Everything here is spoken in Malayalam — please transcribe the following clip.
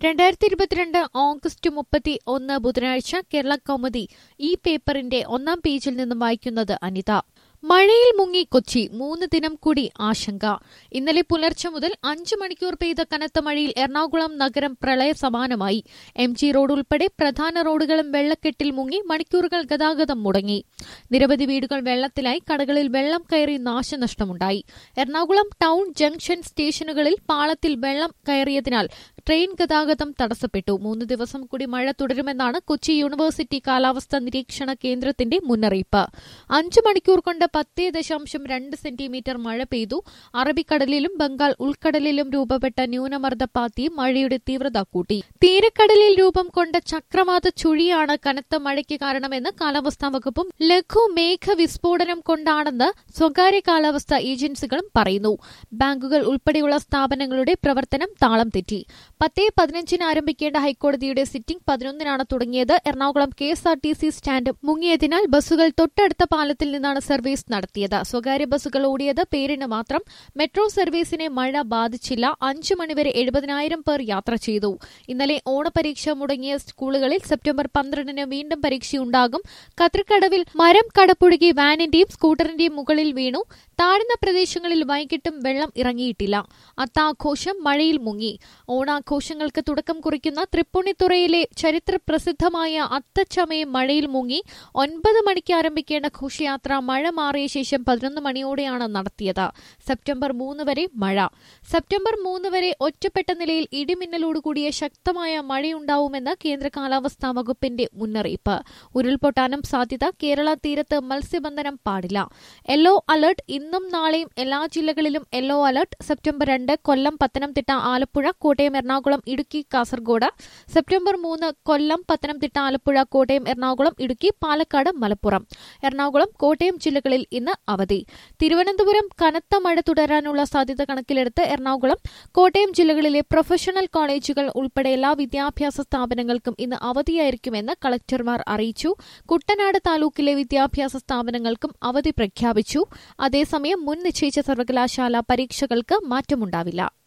രണ്ടായിരത്തി ഇരുപത്തിരണ്ട് ഓഗസ്റ്റ് മുപ്പത്തി ഒന്ന് ബുധനാഴ്ച കേരള കൗമുദി ഈ പേപ്പറിന്റെ ഒന്നാം പേജിൽ നിന്നും വായിക്കുന്നത് അനിത മഴയിൽ മുങ്ങി കൊച്ചി മൂന്ന് ദിനം കൂടി ആശങ്ക ഇന്നലെ പുലർച്ചെ മുതൽ അഞ്ചു മണിക്കൂർ പെയ്ത കനത്ത മഴയിൽ എറണാകുളം നഗരം പ്രളയ സമാനമായി എം ജി റോഡ് ഉൾപ്പെടെ പ്രധാന റോഡുകളും വെള്ളക്കെട്ടിൽ മുങ്ങി മണിക്കൂറുകൾ ഗതാഗതം മുടങ്ങി നിരവധി വീടുകൾ വെള്ളത്തിലായി കടകളിൽ വെള്ളം കയറി നാശനഷ്ടമുണ്ടായി എറണാകുളം ടൗൺ ജംഗ്ഷൻ സ്റ്റേഷനുകളിൽ പാളത്തിൽ വെള്ളം കയറിയതിനാൽ ട്രെയിൻ ഗതാഗതം തടസ്സപ്പെട്ടു മൂന്ന് ദിവസം കൂടി മഴ തുടരുമെന്നാണ് കൊച്ചി യൂണിവേഴ്സിറ്റി കാലാവസ്ഥാ നിരീക്ഷണ കേന്ദ്രത്തിന്റെ മുന്നറിയിപ്പ് അഞ്ചു മണിക്കൂർ കൊണ്ട് പത്തേ ദശാംശം രണ്ട് സെന്റിമീറ്റർ മഴ പെയ്തു അറബിക്കടലിലും ബംഗാൾ ഉൾക്കടലിലും രൂപപ്പെട്ട ന്യൂനമർദ്ദപ്പാത്തി മഴയുടെ തീവ്രത കൂട്ടി തീരക്കടലിൽ രൂപം കൊണ്ട ചക്രവാത ചുഴിയാണ് കനത്ത മഴയ്ക്ക് കാരണമെന്ന് കാലാവസ്ഥാ വകുപ്പും ലഘു മേഘ വിസ്ഫോടനം കൊണ്ടാണെന്ന് സ്വകാര്യ കാലാവസ്ഥാ ഏജൻസികളും പറയുന്നു ബാങ്കുകൾ ഉൾപ്പെടെയുള്ള സ്ഥാപനങ്ങളുടെ പ്രവർത്തനം താളം തെറ്റി പത്തേ പതിനഞ്ചിന് ആരംഭിക്കേണ്ട ഹൈക്കോടതിയുടെ സിറ്റിംഗ് പതിനൊന്നിനാണ് തുടങ്ങിയത് Ernakulam K S R T C stand മുങ്ങിയതിനാൽ ബസ്സുകൾ തൊട്ടടുത്ത പാലത്തിൽ നിന്നാണ് സർവീസ് നടത്തിയത് സ്വകാര്യ ബസ്സുകൾ ഓടിയത് പേരിന് മാത്രം മെട്രോ സർവീസിനെ മഴ ബാധിച്ചില്ല അഞ്ചു മണിവരെ എഴുപതിനായിരം പേർ യാത്ര ചെയ്തു ഇന്നലെ ഓണപരീക്ഷ മുടങ്ങിയ സ്കൂളുകളിൽ സെപ്റ്റംബർ പന്ത്രണ്ടിന് വീണ്ടും പരീക്ഷയുണ്ടാകും കത്രിക്കടവിൽ മരം കടപുഴകി വാനിന്റെയും സ്കൂട്ടറിന്റെയും മുകളിൽ വീണു താഴ്ന്ന പ്രദേശങ്ങളിൽ വൈകിട്ടും വെള്ളം ഇറങ്ങിയിട്ടില്ല അത്താഘോഷം മഴയിൽ മുങ്ങി ഓണാഘോഷങ്ങൾക്ക് തുടക്കം കുറിക്കുന്ന തൃപ്പൂണിത്തുറയിലെ ചരിത്ര പ്രസിദ്ധമായ അത്തച്ചമയം മഴയിൽ മുങ്ങി ഒൻപത് മണിക്ക് ആരംഭിക്കേണ്ട ഘോഷയാത്ര മഴ മാറിയ ശേഷം പതിനൊന്ന് മണിയോടെയാണ് നടത്തിയത് സെപ്റ്റംബർ മൂന്ന് വരെ മഴ സെപ്റ്റംബർ മൂന്ന് വരെ ഒറ്റപ്പെട്ട നിലയിൽ ഇടിമിന്നലോടുകൂടിയ ശക്തമായ മഴയുണ്ടാവുമെന്ന് കേന്ദ്ര കാലാവസ്ഥാ വകുപ്പിന്റെ മുന്നറിയിപ്പ് ഉരുൾപൊട്ടാനും സാധ്യത കേരള തീരത്ത് മത്സ്യബന്ധനം പാടില്ല യെല്ലോ അലർട്ട് ഇന്നും നാളെയും എല്ലാ ജില്ലകളിലും യെല്ലോ അലർട്ട് സെപ്റ്റംബർ രണ്ട് കൊല്ലം പത്തനംതിട്ട ആലപ്പുഴ കോട്ടയം എറണാകുളം ഇടുക്കി കാസർഗോഡ് സെപ്റ്റംബർ മൂന്ന് കൊല്ലം പത്തനംതിട്ട ആലപ്പുഴ കോട്ടയം എറണാകുളം ഇടുക്കി പാലക്കാട് മലപ്പുറം എറണാകുളം കോട്ടയം ജില്ലകളിൽ ഇന്ന് അവധി തിരുവനന്തപുരം കനത്ത മഴ തുടരാനുള്ള സാധ്യത കണക്കിലെടുത്ത് എറണാകുളം കോട്ടയം ജില്ലകളിലെ പ്രൊഫഷണൽ കോളേജുകൾ ഉൾപ്പെടെ എല്ലാ വിദ്യാഭ്യാസ സ്ഥാപനങ്ങൾക്കും ഇന്ന് അവധിയായിരിക്കുമെന്ന് കളക്ടർമാർ അറിയിച്ചു കുട്ടനാട് താലൂക്കിലെ വിദ്യാഭ്യാസ സ്ഥാപനങ്ങൾക്കും അവധി പ്രഖ്യാപിച്ചു അതേസമയം മുൻ നിശ്ചയിച്ച സർവകലാശാല പരീക്ഷകൾക്ക് മാറ്റമുണ്ടാവില്ല